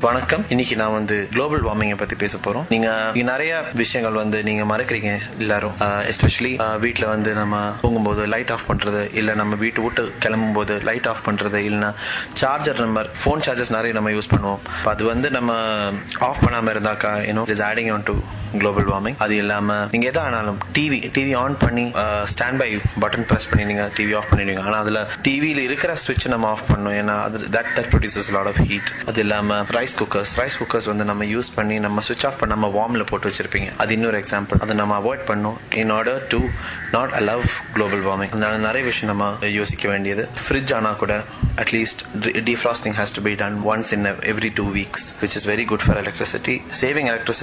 வணக்கம் இன்னைக்கு நான் வந்து குளோபல் வார்மிங்கை பத்தி பேச போறோம் நீங்க இங்க நிறைய விஷயங்கள் வந்து நீங்க மறக்கிறீங்க எல்லாரும் எஸ்பெஷலி வீட்ல வந்து நம்ம தூங்கும்போது லைட் ஆஃப் பண்றது இல்ல நம்ம வீட்டு விட்டு கிளம்பும் போது லைட் ஆஃப் பண்றது இல்லைன்னா சார்ஜர் நம்பர் ஃபோன் சார்ஜர்ஸ் நிறைய நம்ம யூஸ் பண்ணுவோம் அப்ப அது வந்து நம்ம ஆஃப் பண்ணாம இருந்தாக்கா you know is adding on to global warming அது இல்லாம நீங்க எதா ஆனாலும் டிவி டிவி ஆன் பண்ணி ஸ்டாண்ட் பை பட்டன் பிரஸ் பண்ணி நீங்க டிவி ஆஃப் பண்ணிடுவீங்க ஆனா அதுல டிவியில இருக்கிற ஸ்விட்ச் நம்ம ஆஃப் பண்ணணும் ஏன்னா அது that that produces lot of heat அது இல்லாம ரைஸ் குக்கர்ஸ் ரைஸ் குக்கர்ஸ் வந்து நம்ம யூஸ் பண்ணி நம்ம ஸ்விட்ச் ஆஃப் பண்ணாம வார்ம்ல போட்டு வச்சிருப்பீங்க அது இன்னொரு எக்ஸாம்பிள் அதை நம்ம அவாய்ட் பண்ணணும் in order to not allow global warming அதனால நிறைய விஷயம் நம்ம யோசிக்க வேண்டியது ஃப்ரிட்ஜ் ஆனா கூட at least defrosting has to be done once in every two weeks which is very good for electricity saving electricity